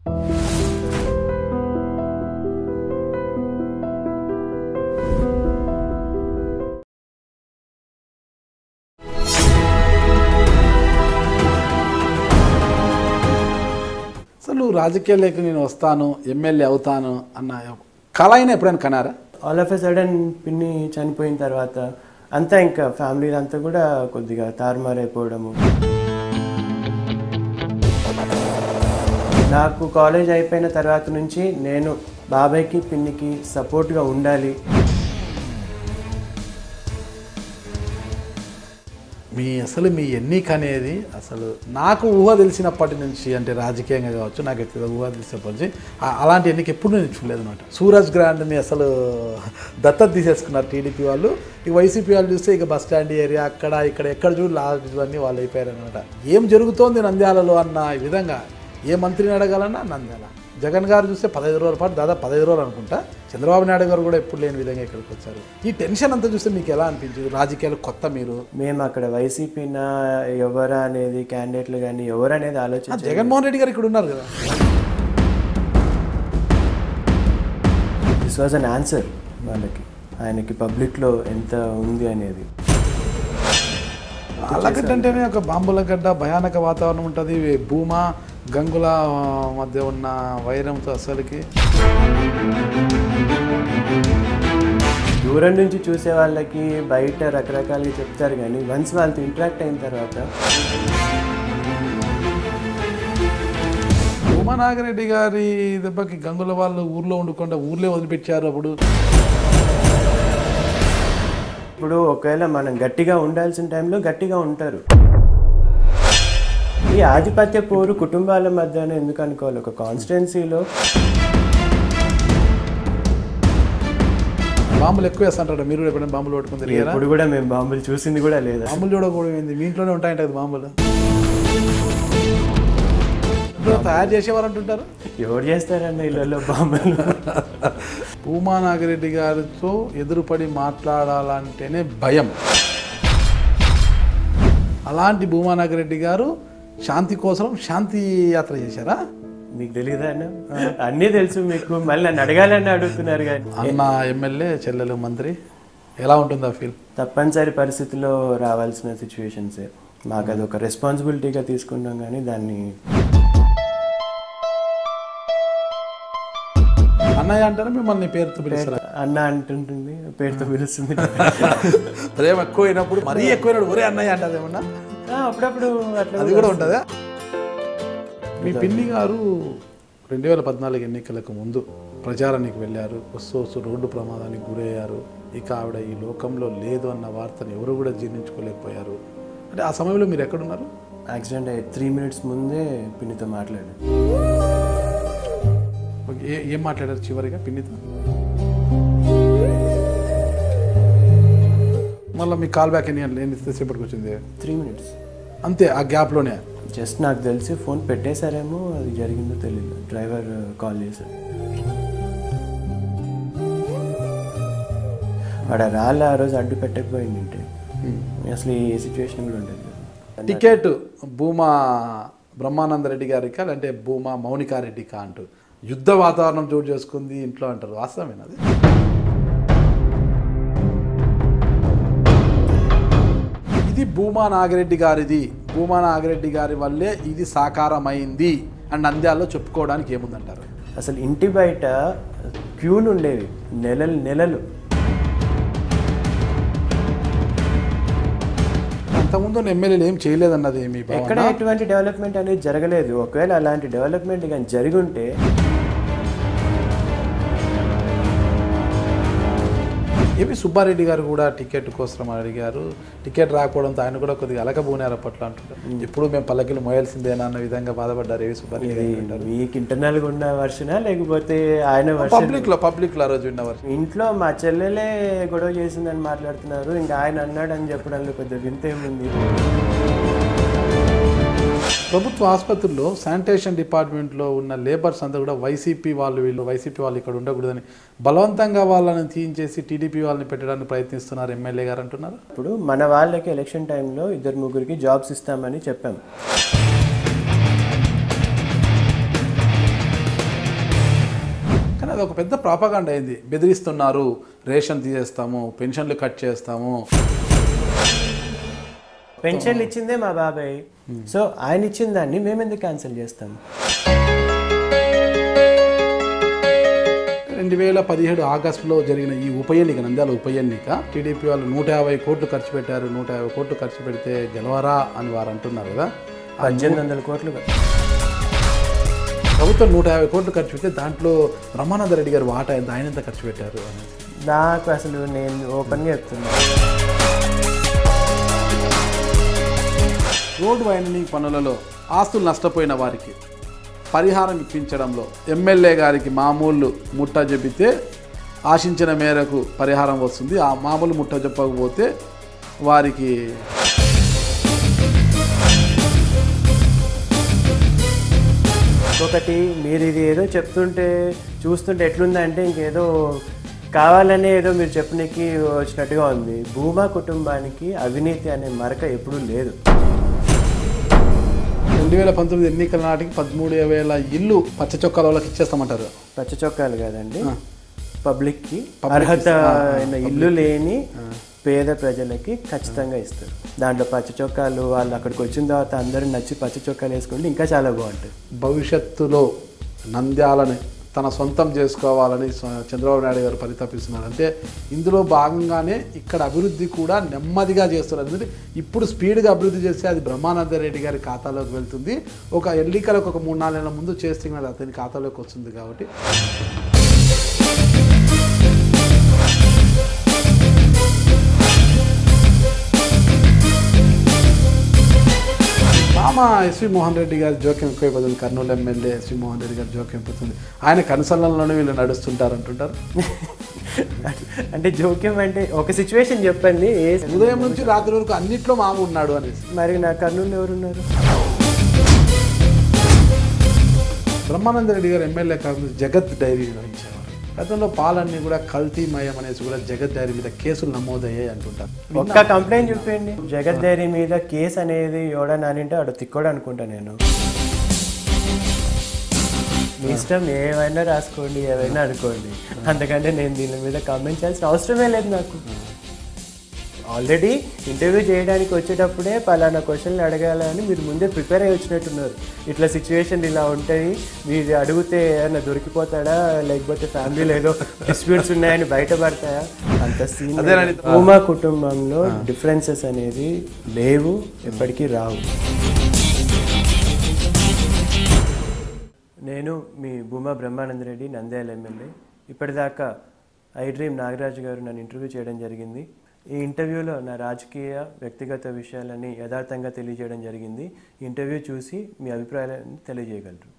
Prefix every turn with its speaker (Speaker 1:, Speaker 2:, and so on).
Speaker 1: అసలు రాజకీయాల్లోకి నేను వస్తాను ఎమ్మెల్యే అవుతాను అన్న కళ అయినా ఎప్పుడైనా కనారా
Speaker 2: ఆల్ ఆఫ్ ఎ సడన్ పిన్ని చనిపోయిన తర్వాత అంతా ఇంకా ఫ్యామిలీ అంతా కూడా కొద్దిగా తారుమారైపోవడము నాకు కాలేజ్ అయిపోయిన తర్వాత నుంచి నేను బాబాయ్కి పిన్నికి సపోర్ట్గా ఉండాలి
Speaker 1: మీ అసలు మీ ఎన్నిక అనేది అసలు నాకు ఊహ తెలిసినప్పటి నుంచి అంటే రాజకీయంగా కావచ్చు నాకు అయితే ఊహ తెలిసినప్పటి నుంచి ఆ- అలాంటి ఎన్నిక ఎప్పుడు నేను చూడలేదు అనమాట సూరజ్ గ్రాండ్ని అసలు దత్తత తీసేసుకున్నారు టీడీపీ వాళ్ళు ఇక వైసీపీ వాళ్ళు చూస్తే ఇక బస్ స్టాండ్ ఏరియా అక్కడ ఇక్కడ ఎక్కడ చూడు లాస్ట్ అన్నీ వాళ్ళు అయిపోయారు అనమాట ఏం జరుగుతోంది నంద్యాలలో అన్న విధంగా ఏ మంత్రిని అడగాలన్నా నంద్యాల జగన్ గారు చూస్తే పదహైదు రోజుల పాటు దాదాపు పదహైదు రోజులు అనుకుంటా చంద్రబాబు నాయుడు గారు కూడా ఎప్పుడు లేని విధంగా ఇక్కడికి వచ్చారు ఈ టెన్షన్ అంతా చూస్తే మీకు ఎలా అనిపించింది రాజకీయాలు కొత్త మీరు
Speaker 2: మేము అక్కడ వైసీపీనా ఎవరా అనేది క్యాండిడేట్లు కానీ ఎవరు అనేది
Speaker 1: ఆ
Speaker 2: ఆలోచించారు
Speaker 1: జగన్మోహన్ రెడ్డి గారు ఇక్కడ ఉన్నారు కదా
Speaker 2: దిస్ వాజ్ అన్ ఆన్సర్ వాళ్ళకి ఆయనకి పబ్లిక్లో ఎంత ఉంది అనేది
Speaker 1: అల్లగడ్డ అంటేనే ఒక బాంబుల గడ్డ భయానక వాతావరణం ఉంటుంది భూమా గంగుల మధ్య ఉన్న వైరంతో అసలుకి
Speaker 2: దూరం నుంచి చూసే వాళ్ళకి బయట రకరకాలుగా చెప్తారు కానీ వన్స్ వాళ్ళతో ఇంటరాక్ట్ అయిన తర్వాత
Speaker 1: భూమా నాగిరెడ్డి గారి దెబ్బకి గంగుల వాళ్ళు ఊర్లో ఉండకుండా ఊర్లే వదిలిపెట్టారు అప్పుడు
Speaker 2: ఇప్పుడు ఒకవేళ మనం గట్టిగా ఉండాల్సిన టైంలో గట్టిగా ఉంటారు ఈ ఆధిపత్య పోరు కుటుంబాల మధ్యన ఎందుకు అనుకోవాలి ఒక కాన్స్టిట్యున్సీలో
Speaker 1: బాంబులు ఎక్కువ వేస్తుంటారు మీరు కూడా ఎప్పుడైనా బాంబులు పట్టుకుని తిరిగారా
Speaker 2: ఇప్పుడు కూడా మేము బాంబులు చూసింది కూడా లేదు అసలు.
Speaker 1: బాంబులు చూడకూడదు మీ ఇంట్లోనే ఉంటాయంట కదా బాంబులు ఇంట్లో తయారు చేసేవారు అంటుంటారు
Speaker 2: ఎవరు చేస్తారన్న ఇళ్ళల్లో బాంబులు
Speaker 1: భూమా నాగిరెడ్డి గారితో ఎదురుపడి మాట్లాడాలంటేనే భయం అలాంటి భూమా నాగిరెడ్డి గారు శాంతి కోసం శాంతి యాత్ర చేశారా
Speaker 2: మీకు తెలియదా అన్న అన్నీ తెలుసు మీకు మళ్ళీ నన్ను అడగాలని అడుగుతున్నారు కానీ
Speaker 1: అన్న ఎమ్మెల్యే చెల్లెలు మంత్రి ఎలా ఉంటుంది ఆ ఫీల్
Speaker 2: తప్పనిసరి పరిస్థితిలో రావాల్సిన సిచ్యువేషన్సే మాకు అది ఒక రెస్పాన్సిబిలిటీగా తీసుకుంటాం కానీ దాన్ని
Speaker 1: అన్నయ్య అంటారా మిమ్మల్ని పేరుతో పిలుస్తారా
Speaker 2: అన్న అంటుంటుంది పేరుతో పిలుస్తుంది
Speaker 1: ప్రేమ ఎక్కువైనప్పుడు మరీ ఎక్కువైనప్పుడు ఒరే అన్నయ్య అంటది ఏమన్నా
Speaker 2: ఆ, అప్పుడప్పుడు అట్లా
Speaker 1: అది కూడా ఉంటుందా మీ పిన్ని గారు రెండు వేల పద్నాలుగు ఎన్నికలకు ముందు ప్రచారానికి వెళ్ళారు వస్తూ వస్తూ రోడ్డు ప్రమాదానికి గురయ్యారు ఇక ఆవిడ ఈ లోకంలో లేదు అన్న వార్తను ఎవరు కూడా జీర్ణించుకోలేకపోయారు అంటే ఆ సమయంలో మీరు ఎక్కడున్నారు
Speaker 2: యాక్సిడెంట్ అయ్యి త్రీ మినిట్స్ ముందే పిన్నితో మాట్లాడాను
Speaker 1: ఓకే, ఏ ఏం మాట్లాడారు చివరిగా పిన్నితో మళ్ళీ మీ కాల్ బ్యాక్ ఎన్ని గంటలు ఎంతసేపటికి వచ్చింది
Speaker 2: త్రీ మినిట్స్
Speaker 1: అంతే ఆ గ్యాప్లోనే
Speaker 2: జస్ట్ నాకు తెలిసి ఫోన్ పెట్టేశారేమో అది జరిగిందో తెలియదు డ్రైవర్ కాల్ చేశాడు వాడు ఆ రాళ్ళ ఆ రోజు అడ్డు పెట్టకపోయింది ఉంటే అసలు ఈ సిచ్యువేషన్ కూడా ఉండేది కదా.
Speaker 1: టికెట్ భూమా బ్రహ్మానందరెడ్డి గారికా లేదంటే భూమా మౌనికారెడ్డికా అంటూ యుద్ధ వాతావరణం చోటు చేసుకుంది ఇంట్లో అంటారు వాస్తవమేనది ఇది భూమా నాగిరెడ్డి గారిది భూమా నాగిరెడ్డి గారి వల్లే ఇది సాకారమైంది అండ్ నంద్యాలలో చెప్పుకోవడానికి ఏముందంటారు
Speaker 2: అసలు ఇంటి బయట క్యూలు ఉండేవి నెలలు నెలలు
Speaker 1: అంతకుముందు ఎమ్మెల్యేలు ఏం చేయలేదన్నది మీ భావన?
Speaker 2: ఎక్కడ ఎటువంటి డెవలప్మెంట్ అనేది జరగలేదు ఒకవేళ అలాంటి డెవలప్మెంట్ కానీ జరిగి ఉంటే
Speaker 1: ఏవి సుబ్బారెడ్డి గారు కూడా టికెట్ కోసం అడిగారు టికెట్ రాకపోవడంతో ఆయన కూడా కొద్దిగా అలకబోనారు అప్పట్లో అంటుంటారు ఎప్పుడు మేము పల్లకిలు మోయాల్సిందేనా అన్న విధంగా బాధపడ్డారు ఏవి సుబ్బారెడ్డి
Speaker 2: ఇది
Speaker 1: గారు
Speaker 2: మీకు ఇంటర్నల్గా ఉన్న వర్షనా లేకపోతే ఆయన వర్షన్
Speaker 1: పబ్లిక్ లో పబ్లిక్ లో ఆ రోజు విన్నవారు
Speaker 2: ఇంట్లో మా చెల్లెలే గొడవ చేసిందని మాట్లాడుతున్నారు ఇంకా ఆయన అన్నాడని చెప్పడంలో పెద్ద వింత ఏముంది
Speaker 1: ప్రభుత్వ ఆసుపత్రుల్లో శానిటేషన్ డిపార్ట్మెంట్లో ఉన్న లేబర్స్ అంతా కూడా వైసీపీ వాళ్ళు వీళ్ళు వైసీపీ వాళ్ళు ఇక్కడ ఉండకూడదని బలవంతంగా వాళ్ళని తీయించేసి టీడీపీ వాళ్ళని పెట్టడానికి ప్రయత్నిస్తున్నారు ఎమ్మెల్యే గారు అంటున్నారు
Speaker 2: ఇప్పుడు మన వాళ్ళకి ఎలక్షన్ టైంలో ఇద్దరు ముగ్గురికి జాబ్స్ ఇస్తామని చెప్పాం
Speaker 1: అది ఒక పెద్ద ప్రాపగాండ అయింది బెదిరిస్తున్నారు రేషన్ తీసేస్తాము పెన్షన్లు కట్ చేస్తాము
Speaker 2: పెన్షన్లు ఇచ్చిందే మా బాబాయ్ సో ఆయన ఇచ్చిన దాన్ని మేము ఎందుకు క్యాన్సిల్ చేస్తాం
Speaker 1: రెండు వేల పదిహేడు ఆగస్టులో జరిగిన ఈ ఉప ఎన్నిక నంద్యాల ఉప ఎన్నిక టీడీపీ వాళ్ళు నూట యాభై కోట్లు ఖర్చు పెట్టారు నూట యాభై కోట్లు ఖర్చు పెడితే గెలవరా అని వారు అంటున్నారు కదా
Speaker 2: పద్దెనిమిది వందల కోట్లు
Speaker 1: ప్రభుత్వం నూట యాభై కోట్లు ఖర్చు పెడితే దాంట్లో బ్రహ్మానంద రెడ్డి గారు వాటా ఎంత ఆయన ఎంత ఖర్చు పెట్టారు అని
Speaker 2: నాకు అసలు నేను ఓపెన్గా చెప్తున్నా
Speaker 1: రోడ్ వైండనింగ్ పనులలో ఆస్తులు నష్టపోయిన వారికి పరిహారం ఇప్పించడంలో ఎమ్మెల్యే గారికి మామూలు ముట్ట చెబితే ఆశించిన మేరకు పరిహారం వస్తుంది ఆ మామూలు ముట్ట చెప్పకపోతే వారికి
Speaker 2: ఒకటి మీరు ఇది ఏదో చెప్తుంటే చూస్తుంటే ఎట్లుందంటే ఇంకేదో కావాలనే ఏదో మీరు చెప్పనికి వచ్చినట్టుగా ఉంది భూమా కుటుంబానికి అవినీతి అనే మరక ఎప్పుడూ లేదు
Speaker 1: రెండు వేల పంతొమ్మిది ఎన్నికల నాటికి పదమూడు వేల ఇల్లు పచ్చ చొక్కాల వాళ్ళకి ఇచ్చేస్తామంటారు
Speaker 2: పచ్చ చొక్కాలు కదండి
Speaker 1: ఆ.
Speaker 2: పబ్లిక్కి
Speaker 1: Public
Speaker 2: అర్హత
Speaker 1: ఆ, ఆ,
Speaker 2: అయిన ఇల్లు లేని పేద ప్రజలకి ఖచ్చితంగా ఇస్తారు దాంట్లో పచ్చ చొక్కాలు వాళ్ళు అక్కడికి వచ్చిన తర్వాత అందరూ నచ్చి పచ్చ చొక్కాలు వేసుకుంటే ఇంకా చాలా బాగుంటుంది
Speaker 1: భవిష్యత్తులో నంద్యాలని తన సొంతం చేసుకోవాలని స్వ- చంద్రబాబు నాయుడు గారు పరితపిస్తున్నారు అంటే ఇందులో భాగంగానే ఇక్కడ అభివృద్ధి కూడా నెమ్మదిగా చేస్తున్నారు ఎందుకంటే ఇప్పుడు స్పీడ్గా అభివృద్ధి చేస్తే అది బ్రహ్మానంద రెడ్డి గారి ఖాతాలోకి వెళ్తుంది ఒక ఎన్నికలకు ఒక మూడు నాలుగు నెలల ముందు చేస్తే కూడా అతని ఖాతాలోకి వస్తుంది కాబట్టి మామ ఎస్వి మోహన్ రెడ్డి గారి జోక్యం ఎక్కువైపోతుంది కర్నూలు ఎమ్మెల్యే ఎస్వి మోహన్ రెడ్డి గారి జోక్యం అయిపోతుంది ఆయన కనుసల్లంలోనే వీళ్ళు నడుస్తుంటారు అంటుంటారు
Speaker 2: అంటే జోక్యం అంటే ఒక సిచ్యువేషన్ చెప్పండి ఏ
Speaker 1: ఉదయం నుంచి రాత్రి వరకు అన్నిట్లో మామ ఉన్నాడు అనేసి
Speaker 2: మరి నా కర్నూలు ఎవరున్నారు
Speaker 1: బ్రహ్మానంద రెడ్డి గారు ఎమ్మెల్యే కాకుండా జగత్ డైరీ నిర్వహించేవారు గతంలో పాలన్నీ కూడా కల్తీమయం అనేసి కూడా జగత్ డైరీ మీద కేసులు నమోదయ్యాయి అంటుంటారు
Speaker 2: ఒక్క కంప్లైంట్ చెప్పండి జగత్ డైరీ మీద కేసు అనేది ఎవడని అంటే ఆడు తిక్కోడు అనుకుంటా నేను మీ ఇష్టం ఏమైనా రాసుకోండి ఏమైనా అనుకోండి అందుకంటే నేను దీని మీద కామెంట్ చేయాల్సిన అవసరమే లేదు నాకు ఆల్రెడీ ఇంటర్వ్యూ చేయడానికి వచ్చేటప్పుడే పలానా క్వశ్చన్లు అడగాలని మీరు ముందే ప్రిపేర్ అయ్యి వచ్చినట్టున్నారు ఇట్లా సిచ్యువేషన్ ఇలా ఉంటాయి మీరు అడిగితే ఏమైనా దొరికిపోతాడా లేకపోతే ఫ్యామిలీలో ఏదో డిస్ప్యూట్స్ ఉన్నాయని బయటపడతాయా అంత సీన్
Speaker 1: అదేనండి.
Speaker 2: భూమా కుటుంబంలో డిఫరెన్సెస్ అనేది లేవు ఎప్పటికీ రావు నేను మీ భూమా బ్రహ్మానంద రెడ్డి నంద్యాల ఎమ్మెల్యే ఇప్పటిదాకా ఐ డ్రీమ్ నాగరాజు గారు నన్ను ఇంటర్వ్యూ చేయడం జరిగింది ఈ ఇంటర్వ్యూలో నా రాజకీయ వ్యక్తిగత విషయాలని యథార్థంగా తెలియజేయడం జరిగింది ఈ ఇంటర్వ్యూ చూసి మీ అభిప్రాయాలను తెలియజేయగలరు